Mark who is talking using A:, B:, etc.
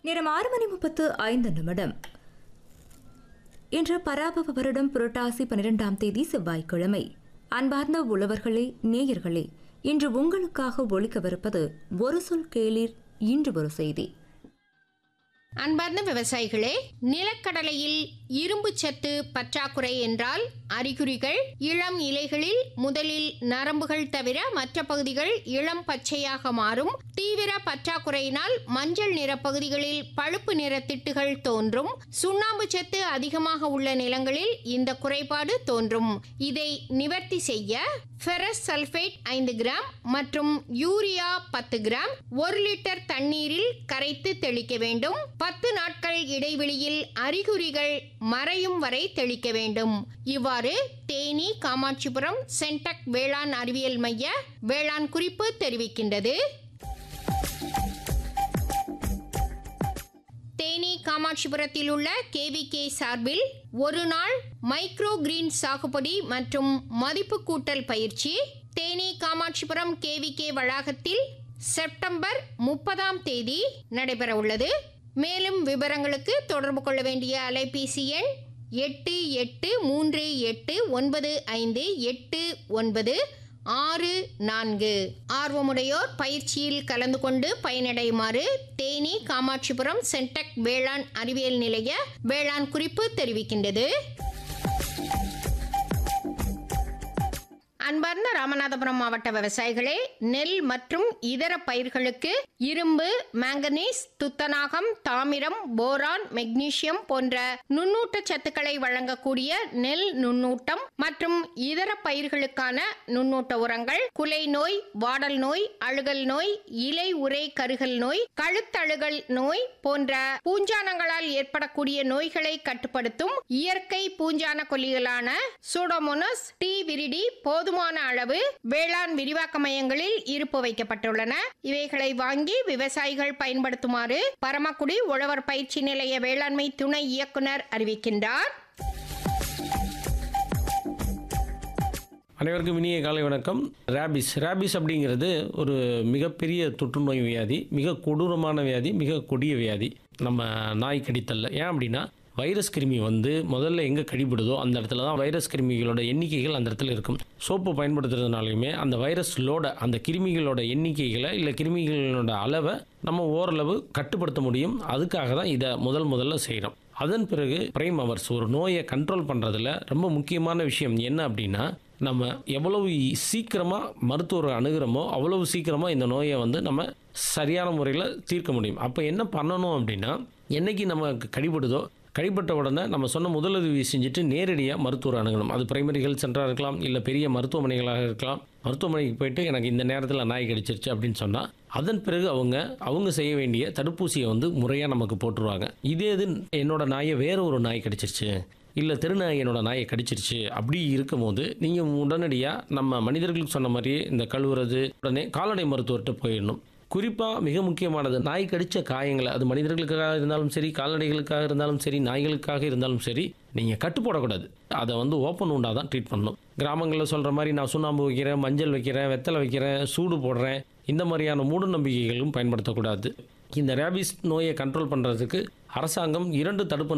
A: நேரம் ஆறு மணி முப்பத்து ஐந்து நிமிடம் இன்று பராபவ வருடம் புரட்டாசி பன்னிரெண்டாம் தேதி செவ்வாய்க்கிழமை அன்பார்ந்த உழவர்களே நேயர்களே இன்று உங்களுக்காக ஒழிக்கவிருப்பது ஒரு சொல் கேளீர் இன்று ஒரு செய்தி
B: அன்பார்ந்த விவசாயிகளே நிலக்கடலையில் இரும்பு சத்து பற்றாக்குறை என்றால் அறிகுறிகள் இளம் இலைகளில் முதலில் நரம்புகள் தவிர மற்ற பகுதிகள் இளம் பச்சையாக மாறும் தீவிர பற்றாக்குறையினால் மஞ்சள் நிற பகுதிகளில் பழுப்பு நிற திட்டுகள் தோன்றும் சுண்ணாம்பு சத்து அதிகமாக உள்ள நிலங்களில் இந்த குறைபாடு தோன்றும் இதை நிவர்த்தி செய்ய ஃபெரஸ் சல்ஃபேட் ஐந்து கிராம் மற்றும் யூரியா பத்து கிராம் ஒரு லிட்டர் தண்ணீரில் கரைத்து தெளிக்க வேண்டும் பத்து நாட்கள் இடைவெளியில் அறிகுறிகள் மறையும் வரை தெளிக்க வேண்டும் இவ்வாறு தேனி காமாட்சிபுரம் சென்டக் வேளாண் அறிவியல் மைய வேளாண் குறிப்பு தெரிவிக்கின்றது தேனி காமாட்சிபுரத்தில் உள்ள கேவிகே சார்பில் ஒரு நாள் மைக்ரோ கிரீன் சாகுபடி மற்றும் மதிப்பு கூட்டல் பயிற்சி தேனி காமாட்சிபுரம் கேவிகே வளாகத்தில் செப்டம்பர் முப்பதாம் தேதி நடைபெற உள்ளது மேலும் விவரங்களுக்கு தொடர்பு கொள்ள வேண்டிய அலைபேசி எண் எட்டு எட்டு மூன்று எட்டு ஒன்பது ஐந்து எட்டு ஒன்பது ஆறு நான்கு ஆர்வமுடையோர் பயிற்சியில் கலந்து கொண்டு பயனடையுமாறு தேனி காமாட்சிபுரம் சென்டக் வேளாண் அறிவியல் நிலைய வேளாண் குறிப்பு தெரிவிக்கின்றது அன்பார்ந்த ராமநாதபுரம் மாவட்ட விவசாயிகளே நெல் மற்றும் இதர பயிர்களுக்கு இரும்பு மாங்கனீஸ் துத்தநாகம் தாமிரம் போரான் மெக்னீசியம் போன்ற நுண்ணூட்ட சத்துக்களை வழங்கக்கூடிய நெல் நுண்ணூட்டம் மற்றும் இதர பயிர்களுக்கான நுண்ணூட்ட உரங்கள் குலை நோய் வாடல் நோய் அழுகல் நோய் இலை உரை கருகல் நோய் கழுத்தழுகல் நோய் போன்ற பூஞ்சானங்களால் ஏற்படக்கூடிய நோய்களை கட்டுப்படுத்தும் இயற்கை பூஞ்சான கொல்லிகளான சூடோமோனஸ் டி விரிடி போதுமான அளவு வேளாண் விரிவாக்க மையங்களில் இருப்பு வைக்கப்பட்டுள்ளன இவைகளை வாங்கி விவசாயிகள் பயன்படுத்துமாறு பரமக்குடி உழவர் பயிற்சி நிலைய வேளாண்மை துணை இயக்குனர் அறிவிக்கின்றார்
C: அனைவருக்கும் இனிய காலை வணக்கம் ரேபிஸ் ரேபிஸ் அப்படிங்கிறது ஒரு மிகப்பெரிய தொற்றுநோய் வியாதி மிக கொடூரமான வியாதி மிக கொடிய வியாதி நம்ம நாய் கடித்தல்ல ஏன் அப்படின்னா வைரஸ் கிருமி வந்து முதல்ல எங்கே கடிபடுதோ அந்த இடத்துல தான் வைரஸ் கிருமிகளோட எண்ணிக்கைகள் அந்த இடத்துல இருக்கும் சோப்பு பயன்படுத்துறதுனாலையுமே அந்த வைரஸ் லோட அந்த கிருமிகளோட எண்ணிக்கைகளை இல்லை கிருமிகளோட அளவை நம்ம ஓரளவு கட்டுப்படுத்த முடியும் அதுக்காக தான் இதை முதல் முதல்ல செய்கிறோம் அதன் பிறகு பிரைம் அவர்ஸ் ஒரு நோயை கண்ட்ரோல் பண்ணுறதுல ரொம்ப முக்கியமான விஷயம் என்ன அப்படின்னா நம்ம எவ்வளவு சீக்கிரமாக மருத்துவரை அணுகிறோமோ அவ்வளவு சீக்கிரமாக இந்த நோயை வந்து நம்ம சரியான முறையில் தீர்க்க முடியும் அப்போ என்ன பண்ணணும் அப்படின்னா என்னைக்கு நமக்கு கடிபடுதோ கடிபட்ட உடனே நம்ம சொன்ன முதலுதவி செஞ்சுட்டு நேரடியாக மருத்துவர் அணுகணும் அது பிரைமரி ஹெல்த் சென்டராக இருக்கலாம் இல்லை பெரிய மருத்துவமனைகளாக இருக்கலாம் மருத்துவமனைக்கு போயிட்டு எனக்கு இந்த நேரத்தில் நாய் கடிச்சிருச்சு அப்படின்னு சொன்னால் அதன் பிறகு அவங்க அவங்க செய்ய வேண்டிய தடுப்பூசியை வந்து முறையாக நமக்கு போட்டுருவாங்க இதே இது என்னோட நாயை வேற ஒரு நாய் கடிச்சிருச்சு இல்லை தெருநாய் என்னோட நாயை கடிச்சிருச்சு அப்படி இருக்கும்போது நீங்கள் உடனடியாக நம்ம மனிதர்களுக்கு சொன்ன மாதிரியே இந்த கழுவுறது உடனே கால்நடை மருத்துவர்கிட்ட போயிடணும் குறிப்பாக மிக முக்கியமானது நாய் கடித்த காயங்களை அது மனிதர்களுக்காக இருந்தாலும் சரி கால்நடைகளுக்காக இருந்தாலும் சரி நாய்களுக்காக இருந்தாலும் சரி நீங்கள் கட்டு போடக்கூடாது அதை வந்து ஓப்பன் உண்டாக தான் ட்ரீட் பண்ணணும் கிராமங்களில் சொல்கிற மாதிரி நான் சுண்ணாம்பு வைக்கிறேன் மஞ்சள் வைக்கிறேன் வெத்தலை வைக்கிறேன் சூடு போடுறேன் இந்த மாதிரியான மூட நம்பிக்கைகளும் பயன்படுத்தக்கூடாது இந்த ரேபிஸ் நோயை கண்ட்ரோல் பண்ணுறதுக்கு அரசாங்கம் இரண்டு தடுப்பு